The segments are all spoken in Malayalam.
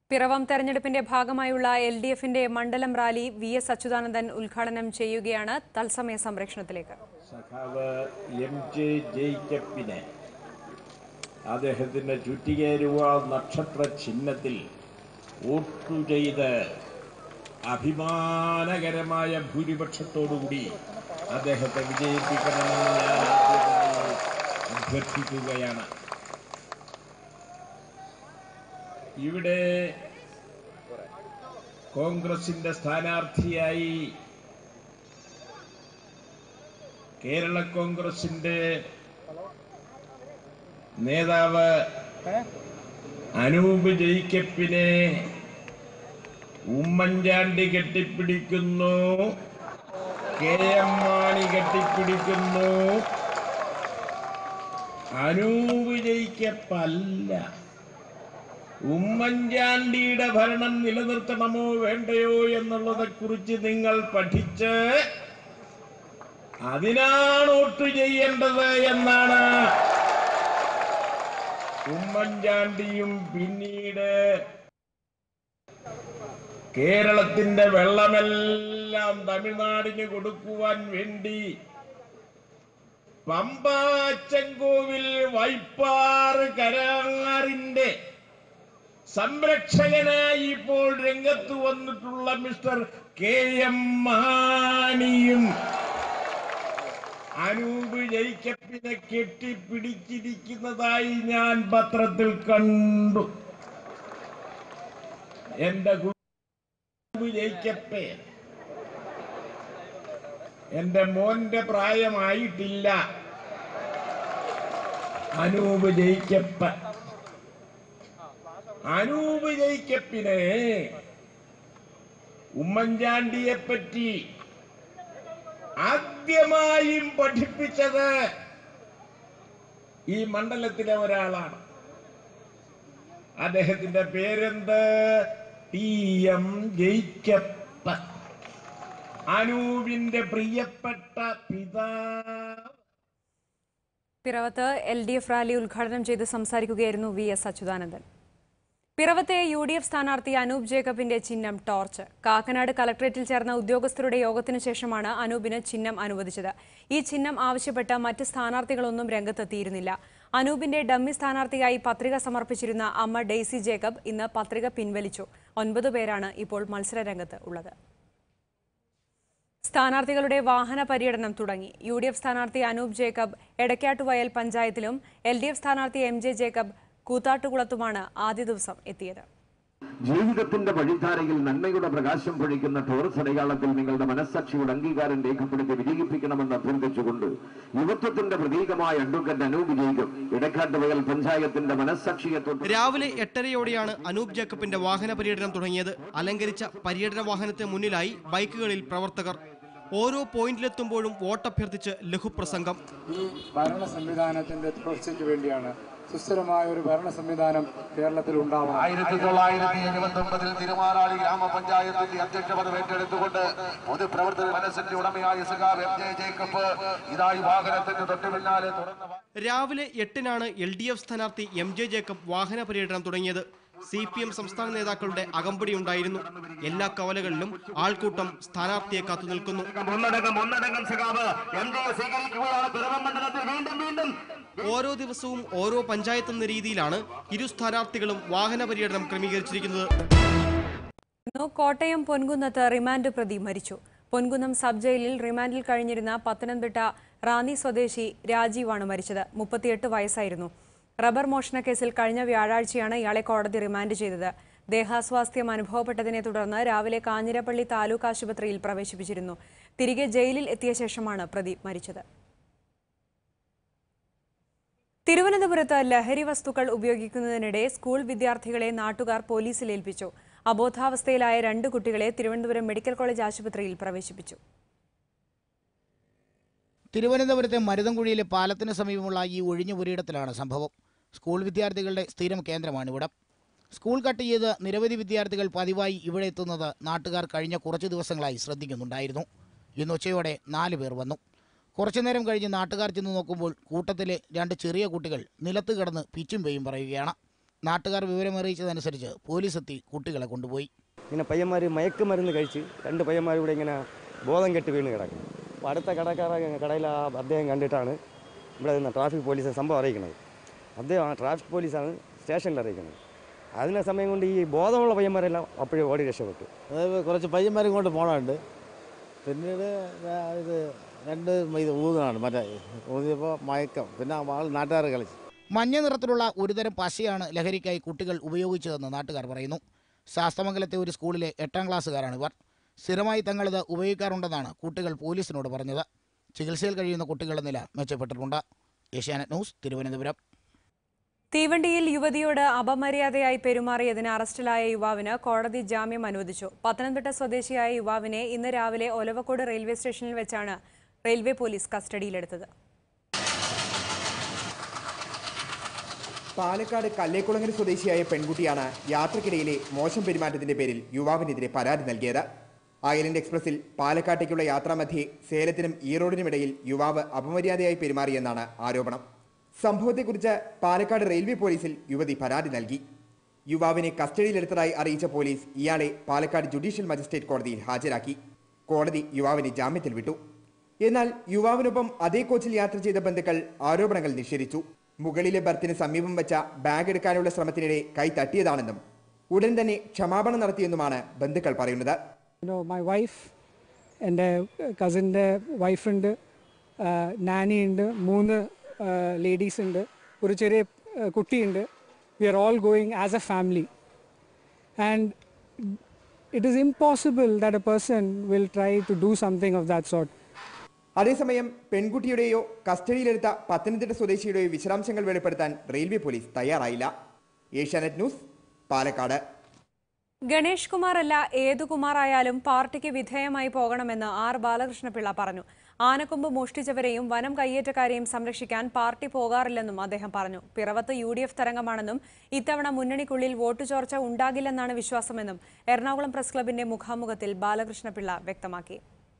പിറവം തെരഞ്ഞെടുപ്പിന്റെ ഭാഗമായുള്ള എൽ ഡി എഫിന്റെ മണ്ഡലം റാലി വി എസ് അച്യുതാനന്ദൻ ഉദ്ഘാടനം ചെയ്യുകയാണ് തത്സമയ സംരക്ഷണത്തിലേക്ക് സഖാവ് എം ജെ ജേക്കബിനെ അദ്ദേഹത്തിന്റെ ചുറ്റികേരുവ നക്ഷത്ര ചിഹ്നത്തിൽ വോട്ടു ചെയ്ത് അഭിമാനകരമായ ഭൂരിപക്ഷത്തോടുകൂടി അദ്ദേഹത്തെ വിജയിപ്പിക്കണമെന്ന് ഞാൻ ആദ്യമായി അഭ്യർത്ഥിക്കുകയാണ് ഇവിടെ കോൺഗ്രസിന്റെ സ്ഥാനാർത്ഥിയായി കേരള കോൺഗ്രസിന്റെ നേതാവ് അനൂപ് ജയിക്കപ്പിനെ ഉമ്മൻചാണ്ടി കെട്ടിപ്പിടിക്കുന്നു കെ എം മാണി കെട്ടിപ്പിടിക്കുന്നു അനൂപ് ജയിക്കപ്പല്ല ഉമ്മൻചാണ്ടിയുടെ ഭരണം നിലനിർത്തണമോ വേണ്ടയോ എന്നുള്ളതെ കുറിച്ച് നിങ്ങൾ പഠിച്ച് അതിനാണ് വോട്ട് ചെയ്യേണ്ടത് എന്നാണ് ഉമ്മൻചാണ്ടിയും പിന്നീട് കേരളത്തിന്റെ വെള്ളമെല്ലാം തമിഴ്നാടിന് കൊടുക്കുവാൻ വേണ്ടി പമ്പാച്ചൻകോവിൽ വൈപ്പാറ് കരാറിന്റെ സംരക്ഷകനായി ഇപ്പോൾ രംഗത്ത് വന്നിട്ടുള്ള മിസ്റ്റർ കെ എം മാണിയും അനൂപ് ജയിക്കപ്പിനെ കെട്ടിപ്പിടിച്ചിരിക്കുന്നതായി ഞാൻ പത്രത്തിൽ കണ്ടു എന്റെ അനൂപ് ജയിക്കപ്പേ എന്റെ മോന്റെ പ്രായമായിട്ടില്ല അനൂപ് ജയിക്കപ്പ അനൂപ് ജയിക്കപ്പിനെ ഉമ്മൻചാണ്ടിയെ പറ്റി ആദ്യമായും പഠിപ്പിച്ചത് ഈ മണ്ഡലത്തിലെ ഒരാളാണ് അദ്ദേഹത്തിന്റെ പേരെന്ത് ടി എം ജയിക്കപ്പ അനൂപിന്റെ പ്രിയപ്പെട്ട പിതാവ് പിറവത്ത് എൽ ഡി എഫ് റാലി ഉദ്ഘാടനം ചെയ്ത് സംസാരിക്കുകയായിരുന്നു വി എസ് അച്യുതാനന്ദൻ പിറവത്തെ യു ഡി എഫ് സ്ഥാനാർത്ഥി അനൂപ് ജേക്കബിന്റെ ചിഹ്നം ടോർച്ച് കാക്കനാട് കളക്ടറേറ്റിൽ ചേർന്ന ഉദ്യോഗസ്ഥരുടെ യോഗത്തിനു ശേഷമാണ് അനൂപിന് ചിഹ്നം അനുവദിച്ചത് ഈ ചിഹ്നം ആവശ്യപ്പെട്ട മറ്റ് സ്ഥാനാർത്ഥികളൊന്നും രംഗത്തെത്തിയിരുന്നില്ല അനൂപിന്റെ ഡമ്മി സ്ഥാനാർത്ഥിയായി പത്രിക സമർപ്പിച്ചിരുന്ന അമ്മ ഡെയ്സി ജേക്കബ് ഇന്ന് പത്രിക പിൻവലിച്ചു ഒൻപത് പേരാണ് ഇപ്പോൾ മത്സരരംഗത്ത് ഉള്ളത് സ്ഥാനാർത്ഥികളുടെ വാഹന പര്യടനം തുടങ്ങി യു ഡി എഫ് സ്ഥാനാർത്ഥി അനൂപ് ജേക്കബ് എടക്കാട്ടുവയൽ പഞ്ചായത്തിലും എൽ ഡി എഫ് സ്ഥാനാർത്ഥി എം ജെ ജേക്കബ് കൂത്താട്ടുകുളത്തുമാണ് ആദ്യ ദിവസം എത്തിയത് ജീവിതത്തിന്റെ വഴിധാരയിൽ നന്മയുടെ പ്രകാശം പൊഴിക്കുന്ന ടോറസ് അടയാളത്തിൽ നിങ്ങളുടെ മനസ്സാക്ഷിയുടെ അംഗീകാരം രേഖപ്പെടുത്തി വിജയിപ്പിക്കണമെന്ന് അഭ്യർത്ഥിച്ചുകൊണ്ട് യുവത്വത്തിന്റെ പ്രതീകമായ അഡ്വക്കറ്റ് അനൂപ് ജയിക്കും ഇടക്കാട്ടുവയൽ പഞ്ചായത്തിന്റെ മനസ്സാക്ഷിയെ തൊട്ട് രാവിലെ എട്ടരയോടെയാണ് അനൂപ് ജേക്കബിന്റെ വാഹന പര്യടനം തുടങ്ങിയത് അലങ്കരിച്ച പര്യടന വാഹനത്തിന് മുന്നിലായി ബൈക്കുകളിൽ പ്രവർത്തകർ ഓരോ പോയിന്റിലെത്തുമ്പോഴും വോട്ടഭ്യർത്ഥിച്ച് ലഘുപ്രസംഗം ഈ ഭരണ സംവിധാനത്തിന്റെ തുടർച്ചയ്ക്ക് വേണ്ടിയാണ് സുസ്ഥിരമായ ഒരു ഭരണ സംവിധാനം കേരളത്തിൽ ഉണ്ടാവണം ആയിരത്തി തൊള്ളായിരത്തി എഴുപത്തി ഒമ്പതിൽ തിരുമാറാളി ഗ്രാമപഞ്ചായത്തിന്റെ അധ്യക്ഷ പദം ഏറ്റെടുത്തുകൊണ്ട് പൊതുപ്രവർത്തക മനസ്സിന്റെ ഉടമയായ സഖാവ് എം ജെ ജേക്കബ് ഇതായി വാഹനത്തിന് തൊട്ടു പിന്നാലെ തുറന്ന വാ- രാവിലെ എട്ടിനാണ് എൽ ഡി എഫ് സ്ഥാനാർത്ഥി എം ജെ ജേക്കബ് വാഹന പര്യടനം തുടങ്ങിയത് സി പി എം സംസ്ഥാന നേതാക്കളുടെ അകമ്പടി ഉണ്ടായിരുന്നു എല്ലാ കവലകളിലും ആൾക്കൂട്ടം സ്ഥാനാർത്ഥിയെ കാത്തുനിൽക്കുന്നു ഒന്നടങ്കം ഒന്നടങ്കം സഖാവ് എം ജെ സ്വീകരിക്കുകയാണ് പിറവം മണ്ഡലത്തിൽ വീണ്ടും വീണ്ടും ഓരോ ദിവസവും ഓരോ പഞ്ചായത്ത് എന്ന രീതിയിലാണ് ഇരു സ്ഥാനാർത്ഥികളും വാഹന പര്യടനം ക്രമീകരിച്ചിരിക്കുന്നത് ഇന്നു കോട്ടയം പൊൻകുന്നത്ത് റിമാൻഡ് പ്രതി മരിച്ചു പൊൻകുന്നം സബ് ജയിലിൽ റിമാൻഡിൽ കഴിഞ്ഞിരുന്ന പത്തനംതിട്ട റാന്നി സ്വദേശി രാജീവാണ് മരിച്ചത് മുപ്പത്തിയെട്ട് വയസ്സായിരുന്നു റബ്ബർ മോഷണ കേസിൽ കഴിഞ്ഞ വ്യാഴാഴ്ചയാണ് ഇയാളെ കോടതി റിമാൻഡ് ചെയ്തത് ദേഹാസ്വാസ്ഥ്യം അനുഭവപ്പെട്ടതിനെ തുടർന്ന് രാവിലെ കാഞ്ഞിരപ്പള്ളി താലൂക്ക് ആശുപത്രിയിൽ പ്രവേശിപ്പിച്ചിരുന്നു തിരികെ ജയിലിൽ എത്തിയ ശേഷമാണ് പ്രതി മരിച്ചത് തിരുവനന്തപുരത്ത് ലഹരി വസ്തുക്കൾ ഉപയോഗിക്കുന്നതിനിടെ സ്കൂൾ വിദ്യാർത്ഥികളെ നാട്ടുകാർ പോലീസിൽ ഏൽപ്പിച്ചു അബോധാവസ്ഥയിലായ രണ്ട് കുട്ടികളെ തിരുവനന്തപുരം മെഡിക്കൽ കോളേജ് ആശുപത്രിയിൽ പ്രവേശിപ്പിച്ചു തിരുവനന്തപുരത്തെ മരുതൻകുഴിയിലെ പാലത്തിന് സമീപമുള്ള ഈ ഒഴിഞ്ഞ പുരയിടത്തിലാണ് സംഭവം സ്കൂൾ വിദ്യാർത്ഥികളുടെ സ്ഥിരം കേന്ദ്രമാണിവിടം സ്കൂൾ കട്ട് ചെയ്ത് നിരവധി വിദ്യാർത്ഥികൾ പതിവായി ഇവിടെ എത്തുന്നത് നാട്ടുകാർ കഴിഞ്ഞ കുറച്ച് ദിവസങ്ങളായി ശ്രദ്ധിക്കുന്നുണ്ടായിരുന്നു ഇന്ന് ഉച്ചയോടെ നാല് പേർ വന്നു കുറച്ചു നേരം കഴിഞ്ഞ് നാട്ടുകാർ ചെന്ന് നോക്കുമ്പോൾ കൂട്ടത്തിലെ രണ്ട് ചെറിയ കുട്ടികൾ നിലത്ത് കിടന്ന് പിച്ചും പേയും പറയുകയാണ് നാട്ടുകാർ വിവരമറിയിച്ചതനുസരിച്ച് പോലീസ് എത്തി കുട്ടികളെ കൊണ്ടുപോയി ഇങ്ങനെ പയ്യന്മാർ മയക്കുമരുന്ന് കഴിച്ച് രണ്ട് പയ്യന്മാർ ഇവിടെ ഇങ്ങനെ ബോധം കെട്ട് വീണ് കിടക്കും അപ്പോൾ അടുത്ത കടക്കാര കടയിൽ ആ അദ്ദേഹം കണ്ടിട്ടാണ് ഇവിടെ നിന്ന് ട്രാഫിക് പോലീസ് സംഭവം അറിയിക്കുന്നത് അദ്ദേഹം ആ ട്രാഫിക് പോലീസാണ് സ്റ്റേഷനിൽ അറിയിക്കുന്നത് അതിനെ സമയം കൊണ്ട് ഈ ബോധമുള്ള പയ്യന്മാരെല്ലാം അപ്പോഴേ ഓടി രക്ഷപ്പെട്ടു അതായത് കുറച്ച് പയ്യന്മാരും കൊണ്ട് പോകണുണ്ട് പിന്നീട് വേ- ഇത് രണ്ട് ഇത് ഊതാണ് മറ്റേ ഊതിയപ്പോൾ മയക്കം പിന്നെ ആൾ നാട്ടുകാർ കളിച്ചു മഞ്ഞ നിറത്തിലുള്ള ഒരുതരം പശയാണ് ലഹരിക്കായി കുട്ടികൾ ഉപയോഗിച്ചതെന്ന് നാട്ടുകാർ പറയുന്നു ശാസ്തമംഗലത്തെ ഒരു സ്കൂളിലെ എട്ടാം ക്ലാസ്സുകാരാണ് ഇവർ സ്ഥിരമായി തങ്ങളിത് ഉപയോഗിക്കാറുണ്ടെന്നാണ് കുട്ടികൾ പോലീസിനോട് പറഞ്ഞത് ചികിത്സയിൽ കഴിയുന്ന കുട്ടികളുടെ നില മെച്ചപ്പെട്ടിട്ടുണ്ട് ഏഷ്യാനെറ്റ് ന്യൂസ് തിരുവനന്തപുരം തീവണ്ടിയിൽ യുവതിയോട് അപമര്യാദയായി പെരുമാറിയതിന് അറസ്റ്റിലായ യുവാവിന് കോടതി ജാമ്യം അനുവദിച്ചു പത്തനംതിട്ട സ്വദേശിയായ യുവാവിനെ ഇന്ന് രാവിലെ ഒലവക്കോട് റെയിൽവേ സ്റ്റേഷനിൽ വെച്ചാണ് റെയിൽവേ പോലീസ് കസ്റ്റഡിയിലെടുത്തത് പാലക്കാട് കല്ലേക്കുളങ്ങര സ്വദേശിയായ പെൺകുട്ടിയാണ് യാത്രക്കിടയിലെ മോശം പെരുമാറ്റത്തിന്റെ പേരിൽ യുവാവിനെതിരെ പരാതി നൽകിയത് ഐലൻഡ് എക്സ്പ്രസിൽ പാലക്കാട്ടേക്കുള്ള യാത്രാമധ്യേ സേലത്തിനും ഈറോഡിനുമിടയിൽ യുവാവ് അപമര്യാദയായി പെരുമാറിയെന്നാണ് ആരോപണം സംഭവത്തെക്കുറിച്ച് പാലക്കാട് റെയിൽവേ പോലീസിൽ യുവതി പരാതി നൽകി യുവാവിനെ കസ്റ്റഡിയിലെടുത്തതായി അറിയിച്ച പോലീസ് ഇയാളെ പാലക്കാട് ജുഡീഷ്യൽ മജിസ്ട്രേറ്റ് കോടതിയിൽ ഹാജരാക്കി കോടതി യുവാവിനെ ജാമ്യത്തിൽ വിട്ടു എന്നാൽ യുവാവിനൊപ്പം അതേ കോച്ചിൽ യാത്ര ചെയ്ത ബന്ധുക്കൾ ആരോപണങ്ങൾ നിഷേധിച്ചു മുകളിലെ ബർത്തിന് സമീപം വെച്ച ബാഗ് എടുക്കാനുള്ള ശ്രമത്തിനിടെ കൈ തട്ടിയതാണെന്നും ഉടൻ തന്നെ ക്ഷമാപണം നടത്തിയെന്നുമാണ് ബന്ധുക്കൾ പറയുന്നത് You know, my wife, എൻ്റെ കസിൻ്റെ വൈഫുണ്ട് നാനി ഉണ്ട് മൂന്ന് ലേഡീസ് ഉണ്ട് ഒരു ചെറിയ uh, കുട്ടിയുണ്ട് we are all going as a family and it is impossible that a person will try to do something of that sort അതേസമയം പെൺകുട്ടിയുടെയോ കസ്റ്റഡിയിലെടുത്ത പത്തനംതിട്ട സ്വദേശിയുടെയോ വിശദാംശങ്ങൾ വെളിപ്പെടുത്താൻ റെയിൽവേ പോലീസ് തയ്യാറായില്ല ഏഷ്യാനെറ്റ് ന്യൂസ് പാലക്കാട് ഗണേഷ് കുമാർ അല്ല ഏതു കുമാറായാലും പാർട്ടിക്ക് വിധേയമായി പോകണമെന്ന് ആർ ബാലകൃഷ്ണപിള്ള പറഞ്ഞു ആനക്കൊമ്പ് മോഷ്ടിച്ചവരെയും വനം കയ്യേറ്റക്കാരെയും സംരക്ഷിക്കാൻ പാർട്ടി പോകാറില്ലെന്നും അദ്ദേഹം പറഞ്ഞു പിറവത്ത് യു ഡി എഫ് തരംഗമാണെന്നും ഇത്തവണ മുന്നണിക്കുള്ളിൽ വോട്ട് ചോർച്ച ഉണ്ടാകില്ലെന്നാണ് വിശ്വാസമെന്നും എറണാകുളം പ്രസ് ക്ലബിന്റെ മുഖാമുഖത്തിൽ ബാലകൃഷ്ണപിള്ള വ്യക്തമാക്കി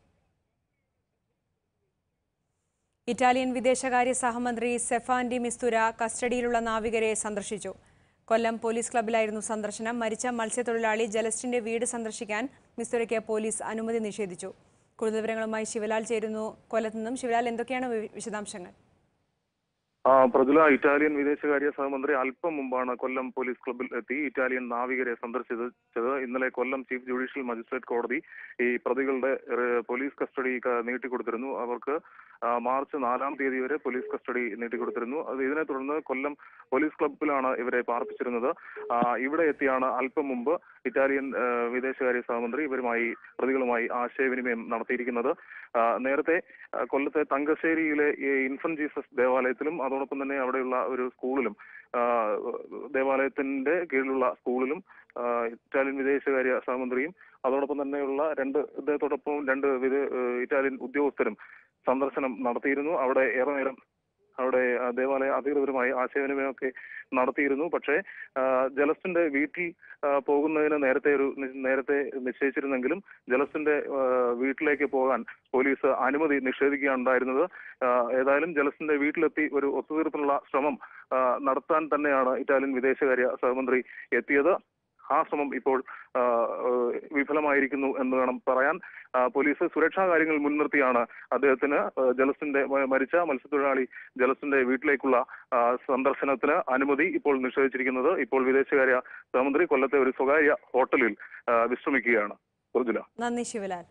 ഇറ്റാലിയൻ വിദേശകാര്യ സഹമന്ത്രി സെഫാൻഡി മിസ്തുര കസ്റ്റഡിയിലുള്ള നാവികരെ സന്ദർശിച്ചു കൊല്ലം പോലീസ് ക്ലബ്ബിലായിരുന്നു സന്ദർശനം മരിച്ച മത്സ്യത്തൊഴിലാളി ജലസ്റ്റിന്റെ വീട് സന്ദർശിക്കാൻ മിസ്തുരയ്ക്ക് പോലീസ് അനുമതി നിഷേധിച്ചു കൂടുതൽ വിവരങ്ങളുമായി ശിവലാൽ ചേരുന്നു കൊല്ലത്തു നിന്നും ശിവലാൽ എന്തൊക്കെയാണ് വി- വിശദാംശങ്ങൾ ആ, പ്രതുല ഇറ്റാലിയൻ വിദേശകാര്യ സഹമന്ത്രി അല്പം മുമ്പാണ് കൊല്ലം പോലീസ് ക്ലബ്ബിൽ എത്തി ഇറ്റാലിയൻ നാവികരെ സന്ദർശിച്ചത് ഇന്നലെ കൊല്ലം ചീഫ് ജുഡീഷ്യൽ മജിസ്ട്രേറ്റ് കോടതി ഈ പ്രതികളുടെ ഏഹ്, പോലീസ് കസ്റ്റഡി ക- നീട്ടിക്കൊടുത്തിരുന്നു അവർക്ക് ആ, മാർച്ച് നാലാം തീയതി വരെ പോലീസ് കസ്റ്റഡി നീട്ടിക്കൊടുത്തിരുന്നു അത് ഇതിനെ തുടർന്ന് കൊല്ലം പോലീസ് ക്ലബ്ബിലാണ് ഇവരെ പാർപ്പിച്ചിരുന്നത് ആ, ഇവിടെ എത്തിയാണ് അല്പം മുമ്പ് ഇറ്റാലിയൻ ഏഹ്, വിദേശകാര്യ സഹമന്ത്രി ഇവരുമായി പ്രതികളുമായി ആശയവിനിമയം നടത്തിയിരിക്കുന്നത് ആ, നേരത്തെ ആ, കൊല്ലത്തെ തങ്കശ്ശേരിയിലെ ഈ ഇൻഫന്റ് ജീസസ് ദേവാലയത്തിലും അതോടൊപ്പം തന്നെ അവിടെയുള്ള ഒരു സ്കൂളിലും ആ, ദേവാലയത്തിന്റെ കീഴിലുള്ള സ്കൂളിലും ആ, ഇറ്റാലിയൻ വിദേശകാര്യ സഹമന്ത്രിയും അതോടൊപ്പം തന്നെയുള്ള രണ്ട് ഇദ്ദേഹത്തോടൊപ്പം രണ്ട് വിദേ- ഏഹ് ഇറ്റാലിയൻ ഉദ്യോഗസ്ഥരും സന്ദർശനം നടത്തിയിരുന്നു അവിടെ ഏറെ നേരം അവിടെ ആ, ദേവാലയ അധികൃതരുമായി ആശയവിനിമയമൊക്കെ നടത്തിയിരുന്നു പക്ഷേ ആ, ജലസ്റ്റിന്റെ വീട്ടിൽ ആ, പോകുന്നതിന് നേരത്തെ ഒരു നി- നേരത്തെ നിശ്ചയിച്ചിരുന്നെങ്കിലും ജലസ്റ്റിന്റെ ആ, വീട്ടിലേക്ക് പോകാൻ പോലീസ് അനുമതി നിഷേധിക്കുകയാണ് ഉണ്ടായിരുന്നത് ആ, ഏതായാലും ജലസ്റ്റിന്റെ വീട്ടിലെത്തി ഒരു ഒത്തുതീർപ്പിനുള്ള ശ്രമം ആ, നടത്താൻ തന്നെയാണ് ഇറ്റാലിയൻ വിദേശകാര്യ സഹമന്ത്രി എത്തിയത് ആ ശ്രമം ഇപ്പോൾ ആ, ഏഹ്, വിഫലമായിരിക്കുന്നു എന്ന് വേണം പറയാൻ ആ, പോലീസ് സുരക്ഷാ കാര്യങ്ങൾ മുൻനിർത്തിയാണ് അദ്ദേഹത്തിന് ഏഹ്, ജലസ്റ്റിന്റെ മ- മരിച്ച മത്സ്യത്തൊഴിലാളി ജലസ്റ്റിന്റെ വീട്ടിലേക്കുള്ള ആ, സന്ദർശനത്തിന് അനുമതി ഇപ്പോൾ നിഷേധിച്ചിരിക്കുന്നത് ഇപ്പോൾ വിദേശകാര്യ സഹമന്ത്രി കൊല്ലത്തെ ഒരു സ്വകാര്യ ഹോട്ടലിൽ ആ, വിശ്രമിക്കുകയാണ് ഉർജുല നന്ദി ശിവലാൽ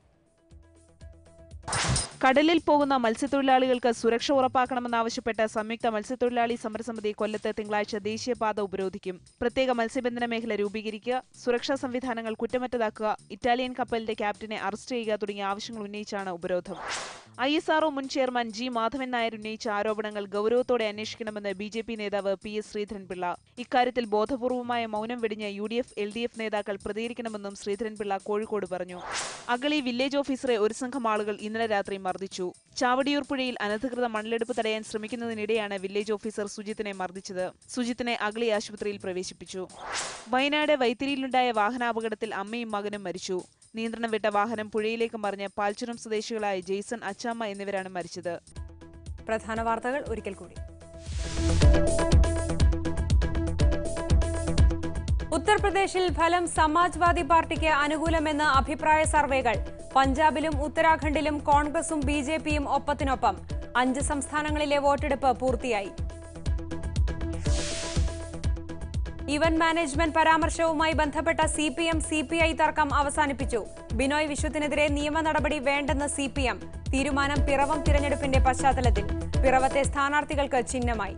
കടലിൽ പോകുന്ന മത്സ്യത്തൊഴിലാളികൾക്ക് സുരക്ഷ ഉറപ്പാക്കണമെന്നാവശ്യപ്പെട്ട് സംയുക്ത മത്സ്യത്തൊഴിലാളി സമരസമിതി കൊല്ലത്ത് തിങ്കളാഴ്ച ദേശീയപാത ഉപരോധിക്കും പ്രത്യേക മത്സ്യബന്ധന മേഖല രൂപീകരിക്കുക സുരക്ഷാ സംവിധാനങ്ങൾ കുറ്റമറ്റതാക്കുക ഇറ്റാലിയൻ കപ്പലിന്റെ ക്യാപ്റ്റനെ അറസ്റ്റ് ചെയ്യുക തുടങ്ങിയ ആവശ്യങ്ങൾ ഉന്നയിച്ചാണ് ഉപരോധം ഐ എസ് ആർഒ മുൻ ചെയർമാൻ ജി മാധവൻ നായർ ഉന്നയിച്ച ആരോപണങ്ങൾ ഗൗരവത്തോടെ അന്വേഷിക്കണമെന്ന് ബി ജെ പി നേതാവ് പി എസ് ശ്രീധരൻപിള്ള ഇക്കാര്യത്തിൽ ബോധപൂർവമായ മൗനം വെടിഞ്ഞ U D F L D F നേതാക്കൾ പ്രതികരിക്കണമെന്നും ശ്രീധരൻപിള്ള കോഴിക്കോട് പറഞ്ഞു അഗളി വില്ലേജ് ഓഫീസറെ ഒരു സംഘം ആളുകൾ ഇന്നലെ രാത്രി മർദ്ദിച്ചു ചാവടിയൂർ പുഴയിൽ അനധികൃത മണലെടുപ്പ് തടയാൻ ശ്രമിക്കുന്നതിനിടെയാണ് വില്ലേജ് ഓഫീസർ സുജിത്തിനെ മർദ്ദിച്ചത് സുജിത്തിനെ അഗളി ആശുപത്രിയിൽ പ്രവേശിപ്പിച്ചു വയനാട് വൈത്തിരിയിലുണ്ടായ വാഹനാപകടത്തിൽ അമ്മയും മകനും മരിച്ചു നിയന്ത്രണം വിട്ട വാഹനം പുഴയിലേക്ക് മറിഞ്ഞ് പാൽച്ചുരം സ്വദേശികളായ ജെയ്സൺ അച്ചാമ്മ എന്നിവരാണ് മരിച്ചത് പ്രധാന വാർത്തകൾ ഒരിക്കൽ കൂടി ഉത്തർപ്രദേശിൽ ഫലം സമാജ്വാദി പാർട്ടിക്ക് അനുകൂലമെന്ന് അഭിപ്രായ സർവേകൾ പഞ്ചാബിലും ഉത്തരാഖണ്ഡിലും കോൺഗ്രസും ബി ജെ പിയും ഒപ്പത്തിനൊപ്പം അഞ്ച് സംസ്ഥാനങ്ങളിലെ വോട്ടെടുപ്പ് പൂർത്തിയായി ഇവന്റ് മാനേജ്മെന്റ് പരാമർശവുമായി ബന്ധപ്പെട്ട C P M C P I തർക്കം അവസാനിപ്പിച്ചു ബിനോയ് വിശ്വത്തിനെതിരെ നിയമ നടപടി വേണ്ടെന്ന് സി പി എം തീരുമാനം പിറവം തിരഞ്ഞെടുപ്പിന്റെ പശ്ചാത്തലത്തിൽ പിറവത്തെ സ്ഥാനാർത്ഥികൾക്ക് ചിഹ്നമായി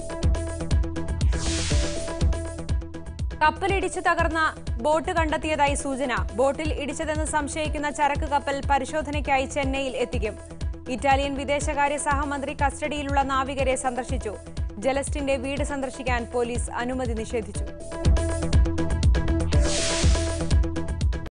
കപ്പലിടിച്ച് തകർന്ന ബോട്ട് കണ്ടെത്തിയതായി സൂചന ബോട്ടിൽ ഇടിച്ചതെന്ന് സംശയിക്കുന്ന ചരക്ക് കപ്പൽ പരിശോധനയ്ക്കായി ചെന്നൈയിൽ എത്തിക്കും ഇറ്റാലിയൻ വിദേശകാര്യ സഹമന്ത്രി കസ്റ്റഡിയിലുള്ള നാവികരെ സന്ദർശിച്ചു ജലസ്റ്റിന്റെ വീട് സന്ദർശിക്കാൻ പോലീസ് അനുമതി നിഷേധിച്ചു